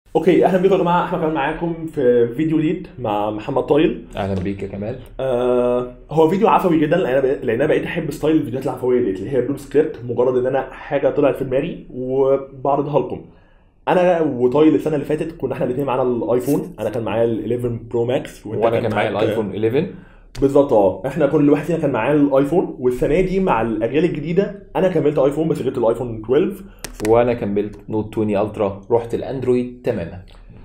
اوكي اهلا بيكم يا جماعه احنا كمان معاكم في فيديو جديد مع محمد طايل اهلا بيك يا كمال آه هو فيديو عفوي جدا لان انا بقيت- لان انا بقيت احب ستايل الفيديوهات العفويه ديت اللي هي بدون سكريبت مجرد ان انا حاجه طلعت في دماغي وبعرضها لكم انا وطايل السنه اللي فاتت كنا احنا الاثنين معانا الايفون انا كان معايا ال 11 برو ماكس وانت وانا كان معايا معاك- الايفون 11 بالظبط اه احنا كل واحد فينا كان معاه الايفون والسنه دي مع الاجيال الجديده انا كملت ايفون بس جبت الايفون 12 وانا كملت نوت 20 الترا رحت الاندرويد تماما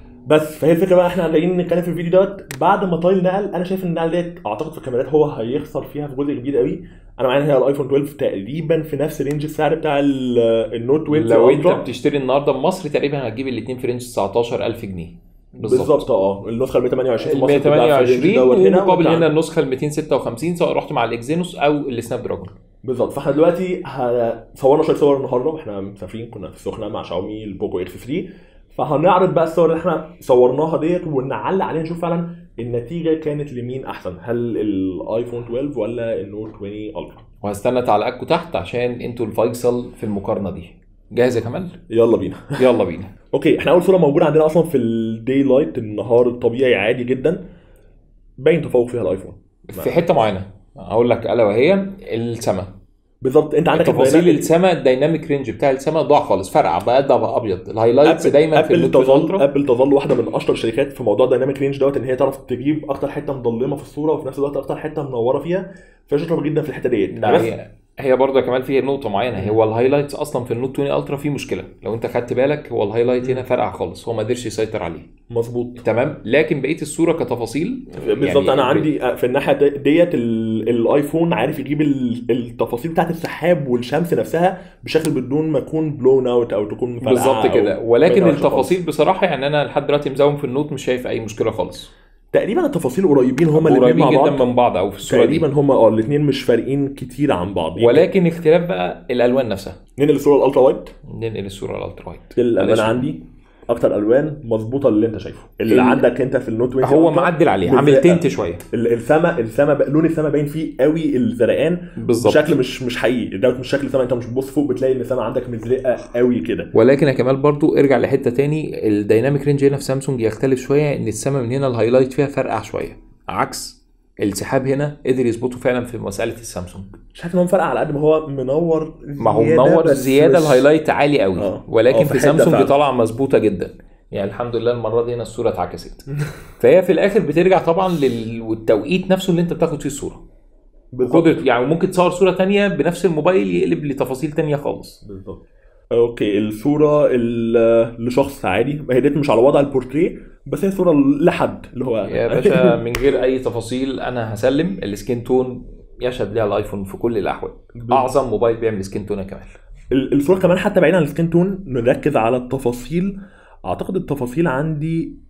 بس فهي الفكره بقى احنا جايين نتكلم في الفيديو دوت بعد ما طايل نقل انا شايف ان النقل ديت اعتقد في الكاميرات هو هيخسر فيها في جزء كبير قوي انا معايا هي الايفون 12 تقريبا في نفس رينج السعر بتاع ال- النوت 20 لو انت ألترا. بتشتري النهارده بمصر تقريبا هتجيب الاثنين في رينج 19000 جنيه بالظبط اه النسخه ال 128 ال في مصر بتتباع في الرينج 128 دوت ومقابل وبتاع- هنا النسخه ال 256 سواء رحت مع الاكزينوس او السناب دراجون بالظبط فاحنا دلوقتي ه- صورنا شويه صور النهارده واحنا مسافرين كنا في السخنه مع شاومي البوكو اكس 3 فهنعرض بقى الصور اللي احنا صورناها ديت ونعلق عليها نشوف فعلا النتيجه كانت لمين احسن هل الايفون 12 ولا النوت 20 الترا وهستنى تعليقاتكم تحت عشان انتوا الفيصل في المقارنه دي جاهز يا كمال يلا بينا يلا بينا اوكي احنا اول صوره موجوده عندنا اصلا في الدي لايت النهار الطبيعي عادي جدا باين تفوق فيها الايفون في حته معينه اقول لك الا وهي السما بالظبط انت عندك تفاصيل البيانات- السما الديناميك رينج بتاع السما ضاع خالص فرقع بقى ده بقى ابيض الهايلايتس ابل دايما في ابل النوت 20 تظل الترا ابل تظل واحده من اشطر الشركات في موضوع الديناميك رينج دوت ان هي تعرف تجيب اكتر حته مظلمه في الصوره وفي نفس الوقت اكتر حته منوره فيها فهي شاطره جدا في الحته ديت لا بس هي هي برضه كمان في نقطة معينة هو الهايلايتس أصلا في النوت 20 الترا فيه مشكلة لو أنت خدت بالك هو الهايلايت هنا فرقع خالص هو ما قدرش يسيطر عليه مظبوط تمام لكن بقية الصورة كتفاصيل بالظبط يعني انا عندي في الناحيه ديت ال- الايفون عارف يجيب ال- التفاصيل بتاعت السحاب والشمس نفسها بشكل بدون ما تكون بلون اوت او تكون فرقعة بالظبط أو كده ما ولكن يظهرش خالص. التفاصيل بصراحة يعني أنا لحد دلوقتي مزوم في النوت مش شايف أي مشكلة خالص تقريبا التفاصيل قريبين هما الاثنين قريبين مع جدا بعض من بعض أو في الصورة دي تقريبا هما اه الاثنين مش فارقين كتير عن بعض يمكن ولكن اختلاف بقى الألوان نفسها ننقل الصوره الالترا وايت ننقل الصورة الألترا وايت الالوان معلش. عندي اكتر الوان مظبوطه اللي انت شايفه اللي ال- عندك انت في النوت 20 هو ألترا معدل عليه بالذات- عامل تنت شوية ال- السما السما ب- لون السما باين فيه قوي الزرقان بالظبط بشكل مش مش حقيقي دوت مش شكل سما انت مش بتبص فوق بتلاقي ان السما عندك مزرقه قوي كده ولكن يا كمال برضو ارجع لحته تاني الديناميك رينج هنا في سامسونج يختلف شويه ان السما من هنا الهايلايت فيها فرقع شويه عكس السحاب هنا قدر يظبطه فعلا في مساله السامسونج مش عارف ان هو مفرقع على قد ما هو منور ما هو زيادة، منور بس زياده مش- الهايلايت عالي قوي آه. آه، ولكن في في حتة سامسونج فعلا. طالعه مظبوطه جدا يعني الحمد لله المره دي هنا الصوره اتعكست فهي في الاخر بترجع طبعا للتوقيت نفسه اللي انت بتاخد فيه الصوره بالظبط قدرة يعني ممكن تصور صوره تانية بنفس الموبايل يقلب لتفاصيل تانية خالص بالظبط اوكي الصوره ال- لشخص عادي هي ديت مش على وضع البورتريه بس هي صوره لحد اللي هو يا باشا من غير اي تفاصيل انا هسلم السكين تون يشهد ليها الايفون في كل الاحوال اعظم موبايل بيعمل سكين تون يا كمال ال- الصوره كمان حتى بعيد عن السكين تون نركز على التفاصيل اعتقد التفاصيل عندي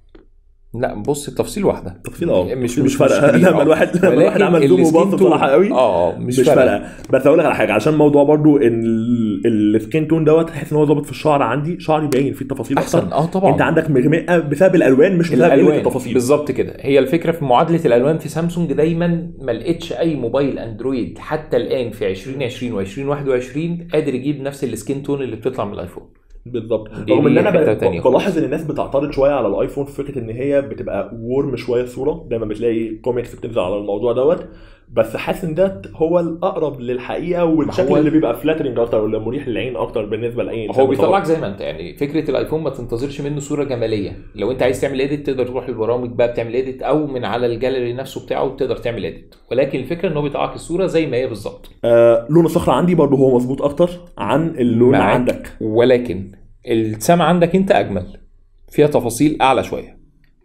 لا بص التفصيل واحده تفصيل اه مش تفصيل مش فارقه كبير، لما آه. الواحد لما الواحد ولكن عمل زوم السكين وبص تون- بصراحه قوي اه آه، مش, مش فارقه فارقه بس اقول لك على حاجه عشان الموضوع برضو ان ال- السكين تون دوت تحس ان هو ظابط في الشعر عندي شعري باين فيه التفاصيل احسن اكتر اه طبعا انت عندك مغمقه بسبب الالوان مش بسبب قله الالوان التفاصيل بالظبط كده هي الفكره في معادله الالوان في سامسونج دايما ما لقيتش اي موبايل اندرويد حتى الان في 2020 و2021 قادر يجيب نفس السكين تون اللي بتطلع من الايفون بالظبط دي- رغم ان دي انا حتة ب- تانية بلاحظ ان الناس بتعترض شويه على الايفون في فكره ان هي بتبقى وورم شويه الصوره دايما بتلاقي كوميكس بتنزل على الموضوع دوت بس حاسس ان ده هو الاقرب للحقيقه والشكل هو- اللي بيبقى فلاترنج اكتر واللي مريح للعين اكتر بالنسبه لاي إنسان هو بيصور. بيطلعك زي ما انت يعني فكره الايفون ما تنتظرش منه صوره جماليه لو انت عايز تعمل اديت تقدر تروح للبرامج بقى بتعمل اديت او من على الجاليري نفسه بتاعه تقدر تعمل اديت ولكن الفكره ان هو بيطلعك الصوره زي ما هي بالظبط آه لون الصخره عندي برضه هو مظبوط اكتر عن اللون معاك. عندك ولكن السما عندك انت اجمل فيها تفاصيل اعلى شويه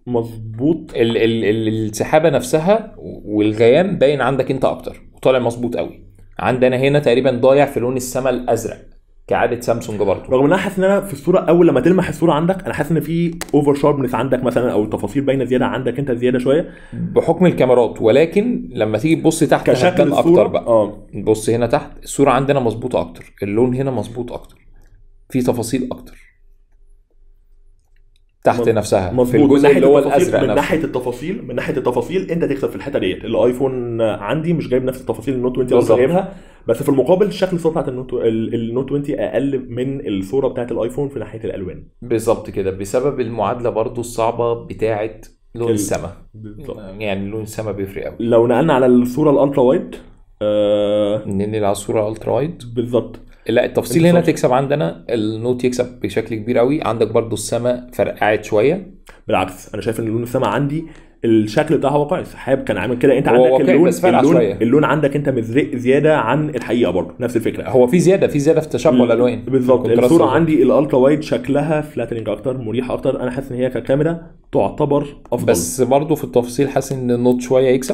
مظبوط ال ال ال السحابه نفسها والغيام باين عندك انت اكتر وطالع مظبوط قوي عندنا هنا تقريبا ضايع في لون السما الازرق كعاده سامسونج برضه رغم ان انا حاسس ان انا في الصوره اول لما تلمح الصوره عندك انا حاسس ان في اوفر شاربنس عندك مثلا او التفاصيل باينه زياده عندك انت زياده شويه بحكم الكاميرات ولكن لما تيجي تبص تحت كشكل هتبان الصوره اكتر بقى اه بص هنا تحت الصورة عندنا مظبوطة أكتر اللون هنا مظبوط أكتر في تفاصيل أكتر تحت مظ- نفسها في مظبوط من الجزء ناحيه اللي هو التفاصيل الازرق من نفسه ناحيه التفاصيل من ناحيه التفاصيل انت تكسب في الحته ديت الايفون عندي مش جايب نفس التفاصيل اللي النوت 20 بالظبط. الترا جايبها بس في المقابل شكل الصوره بتاعت النوت ال- النوت 20 اقل من الصوره بتاعت الايفون في ناحيه الالوان بالظبط كده بسبب المعادله برضو الصعبه بتاعه لون ال- السماء بالظبط يعني لون السماء بيفرق قوي لو نقلنا على الصوره الالترا وايد آه ننقل على الصوره الترا وايد بالظبط لا التفصيل انت هنا صح. تكسب عندنا النوت يكسب بشكل كبير قوي عندك برضو السماء فرقعت شويه بالعكس انا شايف ان لون السما عندي الشكل بتاعها واقعي السحاب كان عامل كده انت هو عندك واقعي اللون بس فرقع اللون, شوية. اللون عندك انت مزرق زياده عن الحقيقه برضه نفس الفكره هو في زياده في زياده في تشابه الالوان بالظبط الكونتراست الصوره بالظبط. عندي الالترا وايد شكلها فلاترنج اكتر مريحه اكتر انا حاسس ان هي ككاميرا تعتبر افضل بس برضو في التفاصيل حاسس ان النوت شويه يكسب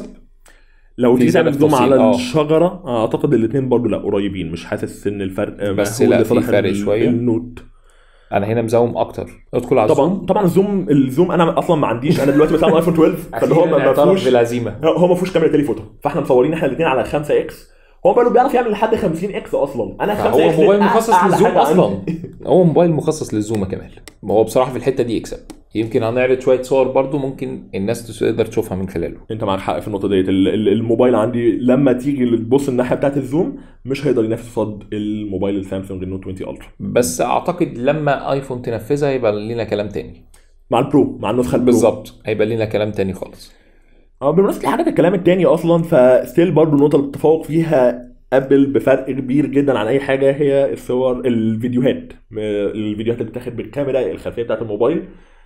لو في تيجي زيادة تعمل في زوم تفصيل، على اه. الشجره اعتقد الاثنين برضه لا قريبين مش حاسس ان الفرق بس هو لا، اللي في صالح فرق ال- شوية. النوت انا هنا مزوم اكتر ادخل على الزوم طبعا طبعا الزوم الزوم انا اصلا ما عنديش انا دلوقتي بستعمل ايفون 12 فاللي هو ما ما اعترف فيهوش بالهزيمه هو ما فيهوش كاميرا تيلي فوتو فاحنا مصورين احنا الاثنين على 5 اكس هو بقى بيعرف يعمل لحد 50 اكس اصلا انا 5 هو اكس موبايل مخصص أعلى للزوم حاجة اصلا عندي. هو موبايل مخصص للزوم يا كمال هو بصراحه في الحته دي يكسب يمكن هنعرض شويه صور برضو ممكن الناس تقدر تشوفها من خلاله انت معاك حق في النقطه ديت ال- ال- الموبايل عندي لما تيجي تبص الناحيه بتاعت الزوم مش هيقدر ينافس قصاد الموبايل السامسونج النوت 20 الترا بس اعتقد لما ايفون تنفذها يبقى لنا كلام تاني مع البرو مع النسخه البرو بالظبط هيبقى لنا كلام تاني خالص اه بالمناسبه الحاجات الكلام التاني اصلا فستيل برضو النقطه اللي بتتفوق فيها ابل بفرق كبير جدا عن اي حاجه هي الصور الفيديوهات م- الفيديوهات اللي بتاخد بالكاميرا الخلفيه بتاعت الموبايل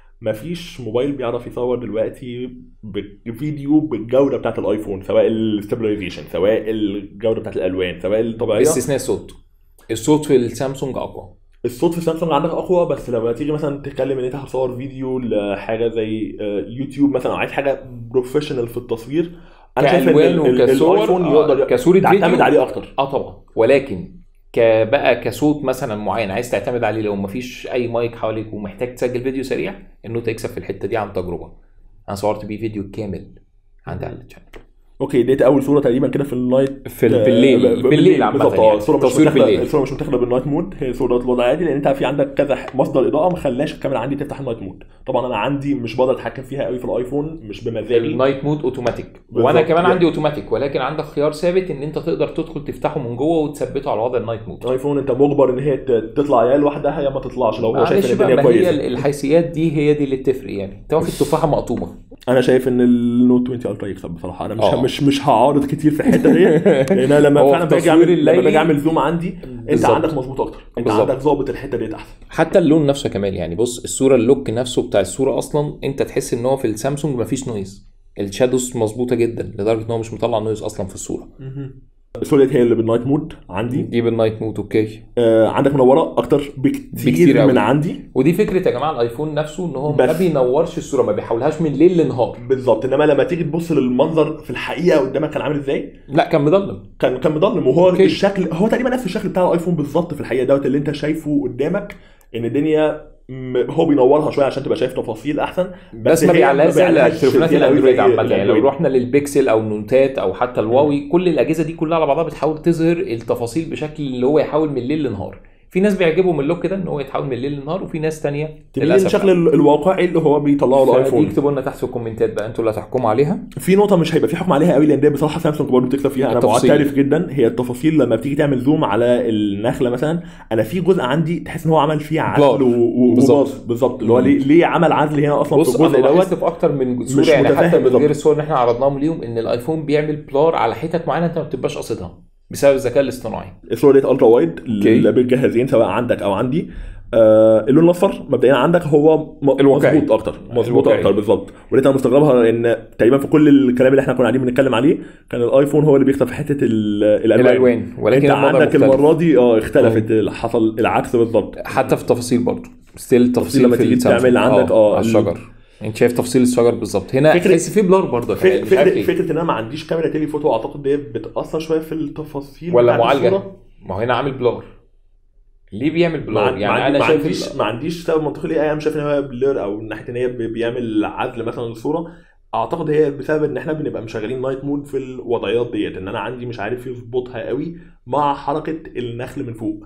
مفيش موبايل بيعرف يصور دلوقتي بفيديو بالجوده بتاعت الايفون سواء الستابلايزيشن سواء الجوده بتاعت الالوان سواء الطبيعيه باستثناء الصوت الصوت في السامسونج اقوى الصوت في سامسونج عندك اقوى بس لما تيجي مثلا تتكلم ان انت هتصور فيديو لحاجه زي آه، يوتيوب مثلا او عايز حاجه بروفيشنال في التصوير انا شايف ان كألوان ال- ال- وكصور، الايفون آه، يقدر كصورة تعتمد فيديو. عليه اكتر اه طبعا ولكن كبقى كصوت مثلا معين عايز تعتمد عليه لو مفيش اي مايك حواليك ومحتاج تسجل فيديو سريع النوت يكسب في الحته دي عن تجربه انا صورت بيه فيديو كامل عندي على الشانل اوكي ديت اول صوره تقريبا كده في النايت في ال- بالليل آه، بالليل عامه بالظبط اه يعني الصوره مش تصوير متاخده بالليل الصوره مش متاخده بالنايت مود هي صوره الوضع عادي لان انت في عندك كذا ح- مصدر اضاءه ما خلاش الكاميرا عندي تفتح النايت مود طبعا انا عندي مش بقدر اتحكم فيها قوي في الايفون مش بمزاجي النايت مود اوتوماتيك بالظبط. وانا كمان يعني- عندي اوتوماتيك ولكن عندك خيار ثابت ان انت تقدر تدخل تفتحه من جوه وتثبته على وضع النايت مود الايفون انت مجبر ان هي ت- تطلع يا لوحدها يا ما تطلعش لو هو شايف معلش ان بقى الدنيا ما هي كويسه الحيثيات دي هي دي اللي بتفرق يعني انت واخد تفاحه مقطومه انا شايف ان النوت 20 الترا يكسب بصراحه انا مش اه. مش مش هعارض كتير في الحته دي لان أنا لما هو فعلا في باجي تصوير اعمل لما الليلي- باجي اعمل زوم عندي انت بالظبط. عندك مظبوط اكتر انت بالظبط. عندك ظابط الحته دي احسن حتى اللون نفسه كمان يعني بص الصوره اللوك نفسه بتاع الصوره اصلا انت تحس ان هو في السامسونج مفيش نويز الشادوز مظبوطه جدا لدرجه ان هو مش مطلع نويز اصلا في الصوره الصوره دي هي اللي بالنايت مود عندي دي بالنايت مود اوكي آه عندك منوره اكتر بكتير, بكتير أوي. من عندي ودي فكره يا جماعه الايفون نفسه ان هو ما بس. بينورش الصوره ما بيحولهاش من ليل لنهار بالظبط انما لما تيجي تبص للمنظر في الحقيقه قدامك كان عامل ازاي لا كان مضلم كان كان مضلم وهو أوكي. الشكل هو تقريبا نفس الشكل بتاع الايفون بالظبط في الحقيقه دوت اللي انت شايفه قدامك ان الدنيا م- هو بينورها شويه عشان تبقى شايف تفاصيل احسن بس ما هي بيعلاش زي بيعلاش التليفونات زيادة أوي الاندرويد زي عامه يعني لو الأندرويد. رحنا للبيكسل او النوتات او حتى الواوي كل الاجهزه دي كلها على بعضها بتحاول تظهر التفاصيل بشكل اللي هو يحاول من الليل لنهار في ناس بيعجبهم اللوك ده ان هو يتحول من الليل لنهار وفي ناس تانية تميل للشكل لا. ال- الواقعي اللي هو بيطلعه فدي الايفون اكتبوا لنا تحت في الكومنتات بقى انتوا اللي هتحكموا عليها في نقطه مش هيبقى في حكم عليها قوي لان دي بصراحه سامسونج برضه بتكسب فيها انا التفاصيل. معترف جدا هي التفاصيل لما بتيجي تعمل زوم على النخله مثلا انا في جزء عندي تحس ان هو عمل فيه عزل بلار. و- و- بالظبط. وباص بالظبط اللي هو ليه, ليه عمل عزل هنا اصلا بص في الجزء انا دوت لاحظت في اكتر من صوره مش يعني حتى متفاهم من بالظبط. غير الصور اللي احنا عرضناهم ليهم ان الايفون بيعمل بلار على حتت معينه انت ما بتبقاش قاصدها بسبب الذكاء الاصطناعي الصوره ديت الترا وايد اللي بالجهازين سواء عندك او عندي آه اللون الاصفر مبدئيا عندك هو م- الواقعي. مظبوط اكتر مظبوط الواقعي. اكتر بالظبط ولقيت انا مستغربها لان تقريبا في كل الكلام اللي احنا كنا قاعدين بنتكلم عليه كان الايفون هو اللي بيكسب في حته ال- الالوان الالوان ولكن انت الموضوع عندك مختلف. المره دي اه اختلفت حصل العكس بالظبط حتى في التفاصيل برضه ستيل تفاصيل لما في تيجي السامسونج. تعمل عندك اه على ال- الشجر انت شايف تفصيل الشجر بالظبط هنا فكرة- تحس في بلار برضه فك- كمان مش عارف فكره ليه فكره ان انا ما عنديش كاميرا تيلي فوتو اعتقد دي بتاثر شويه في التفاصيل ولا بتاعت معالجه الصورة. ما هو هنا عامل بلار ليه بيعمل ما, بلار يعني يعني ما, انا عنديش شايف ما عنديش سبب منطقي ليه انا شايف ان هو بلير او من ناحيه ان هي بي- بيعمل عزل مثلا للصوره اعتقد هي بسبب ان احنا بنبقى مشغلين نايت مود في الوضعيات ديت ان انا عندي مش عارف يظبطها قوي مع حركه النخل من فوق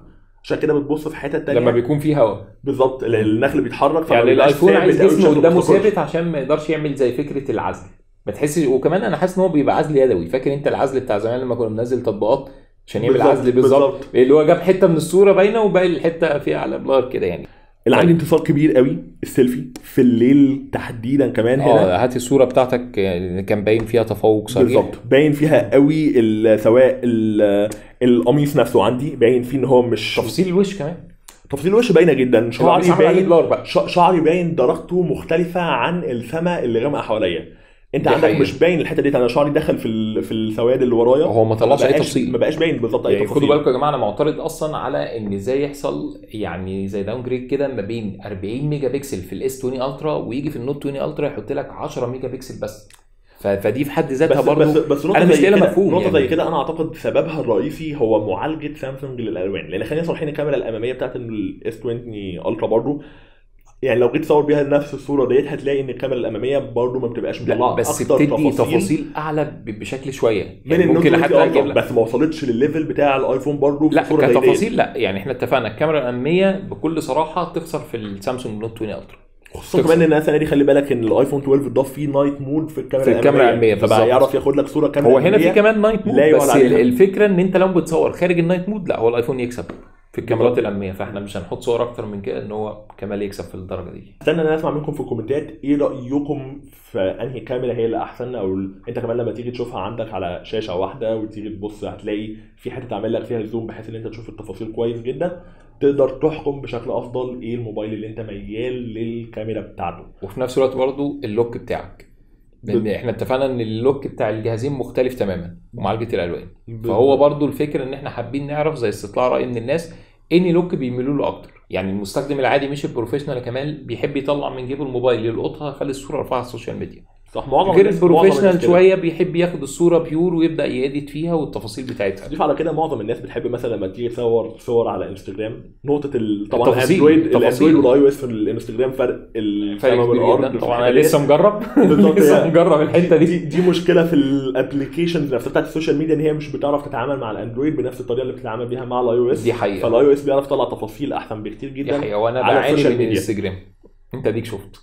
عشان كده بتبص في حته تانية لما بيكون في هواء بالظبط ال- النخل بيتحرك فما يعني بيبقاش الايفون ثابت عايز أوي جسم بشكل قدامه مستقر. ثابت عشان ما يقدرش يعمل زي فكره العزل ما تحسش وكمان انا حاسس ان هو بيبقى عزل يدوي فاكر انت العزل بتاع زمان لما كنا بننزل تطبيقات عشان يعمل بالظبط، عزل بالظبط بالظبط. اللي هو جاب حته من الصوره باينه وباقي الحته فيها على بلار كده يعني اللي عندي انتصار كبير قوي السيلفي في الليل تحديدا كمان هنا اه هات الصوره بتاعتك اللي كان باين فيها تفوق صريح بالظبط باين فيها قوي ال- سواء ال- القميص نفسه عندي باين فيه ان هو مش تفصيل الوش كمان تفاصيل الوش باينه جدا شعري القميص عامل عليه باين بلار بقى ش- شعري باين درجته مختلفه عن السما اللي غامقه حواليا انت دي عندك حقيقة. مش باين الحته دي انا شعري دخل في ال- في السواد اللي ورايا هو ما طلعش اي بقاش- تفصيل ما بقاش باين بالظبط اي يعني تفاصيل خدوا بالكم يا جماعه انا معترض اصلا على ان ازاي يحصل يعني زي داون جريد كده ما بين 40 ميجا بكسل في الاس 20 الترا ويجي في النوت 20 الترا يحط لك 10 ميجا بكسل بس ف- فدي في حد ذاتها بس برضه بس بس نقطه أنا مش زي لاقي لها كده مفهوم نقطه يعني. زي كده انا اعتقد سببها الرئيسي هو معالجه سامسونج للالوان لان خلينا صالحين الكاميرا الاماميه بتاعت الاس 20 الترا برضو يعني لو جيت تصور بيها نفس الصوره ديت هتلاقي ان الكاميرا الاماميه برضو ما بتبقاش لا مطلعه بس اكتر بتدي تفاصيل, تفاصيل اعلى ب- بشكل شويه من يعني النوت ممكن 20 حتى اجيب ألترا، لك بس ما وصلتش للليفل بتاع الايفون برضو في لا صورة زي ديت. كتفاصيل لا يعني احنا اتفقنا الكاميرا الاماميه بكل صراحه تخسر في السامسونج نوت 20 الترا خصوصا كمان ان السنه دي خلي بالك ان الايفون 12 اتضاف فيه نايت مود في الكاميرا في الكاميرا الأمامية، فبقى بالظبط. يعرف ياخد لك صوره كاميرا هو هنا في أمامية. كمان نايت مود لا يعلى بس عليها. الفكره ان انت لو بتصور خارج النايت مود لا هو الايفون يكسب في الكاميرات الاماميه فاحنا مش هنحط صور اكتر من كده ان هو كمال يكسب في الدرجه دي استنى انا اسمع منكم في الكومنتات ايه رايكم في انهي كاميرا هي اللي احسن او ال- انت كمان لما تيجي تشوفها عندك على شاشه واحده وتيجي تبص هتلاقي في حته تعمل لك فيها زوم بحيث ان انت تشوف التفاصيل كويس جدا تقدر تحكم بشكل افضل ايه الموبايل اللي انت ميال للكاميرا بتاعته وفي نفس الوقت برضو اللوك بتاعك لان بال- احنا اتفقنا ان اللوك بتاع الجهازين مختلف تماما ومعالجه الالوان فهو برضو الفكره ان احنا حابين نعرف زي استطلاع راي من الناس اني لوك بيميلوا له اكتر يعني المستخدم العادي مش البروفيشنال كمان بيحب يطلع من جيبه الموبايل يلقطها يخلي الصوره يرفعها على السوشيال ميديا صح معظم غير الناس- معظم البروفيشنال الناس كده. شويه بيحب ياخد الصوره بيور ويبدا يedit فيها والتفاصيل بتاعتها ضيف على كده معظم الناس بتحب مثلا لما تيجي تصور صور على انستجرام نقطه ال... طبعا التفاصيل، الاندرويد التفاصيل. الاندرويد والاي او اس في الانستجرام فرق فرق السما كبير والارض جدا في طبعا انا الحتة لسه ديت. مجرب بالظبط، لسه هي- مجرب الحته دي دي دي مشكله في الابلكيشنز نفسها بتاعت السوشيال ميديا ان هي مش بتعرف تتعامل مع الاندرويد بنفس الطريقه اللي بتتعامل بيها مع الاي او اس دي حقيقه فالاي او اس بيعرف يطلع تفاصيل احسن بكتير دي جدا حقيقه وانا على بعاني السوشيال من ميديا. الانستجرام انت اديك شفت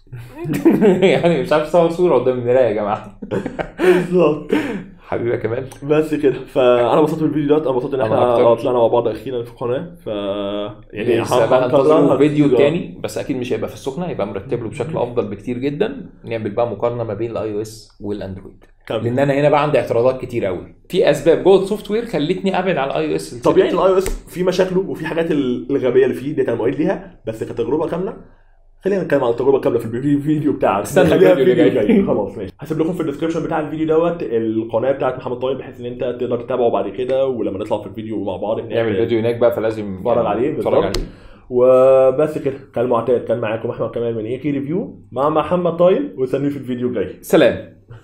يعني مش عارف اصور صوره قدام المرايه يا جماعه بالظبط حبيبي يا كمال بس كده فانا انبسطت بالفيديو دوت انا انبسطت ان أنا احنا أكتر. آه، طلعنا مع بعض اخيرا في القناه ف يعني لسه بقى هنكررها انتظروا فيديو كتير. تاني بس اكيد مش هيبقى في السخنه هيبقى مرتب له بشكل افضل بكتير جدا نعمل بقى مقارنه ما بين الاي او اس والاندرويد كمل. لان انا هنا بقى عندي اعتراضات كتير قوي في اسباب جوه السوفت وير خلتني ابعد على الاي او اس طبيعي الاي او اس في مشاكله وفي حاجات الغبيه اللي فيه ديت انا مؤيد ليها بس كتجربه كامله خلينا نتكلم عن التجربه كامله في الفيديو بتاعك استنى خليها الفيديو اللي الفيديو جاي. الجاي خلاص ماشي هسيب لكم في الديسكربشن بتاع الفيديو دوت القناه بتاعت محمد طيب بحيث ان انت تقدر تتابعه بعد كده ولما نطلع في الفيديو مع بعض إن نعمل إحنا- فيديو هناك بقى فلازم اتفرج عليه اتفرج بالظبط. عليه وبس كده كالمعتاد كان معاكم احمد كمال من ايكي ريفيو مع محمد طيب واستنوني في الفيديو الجاي سلام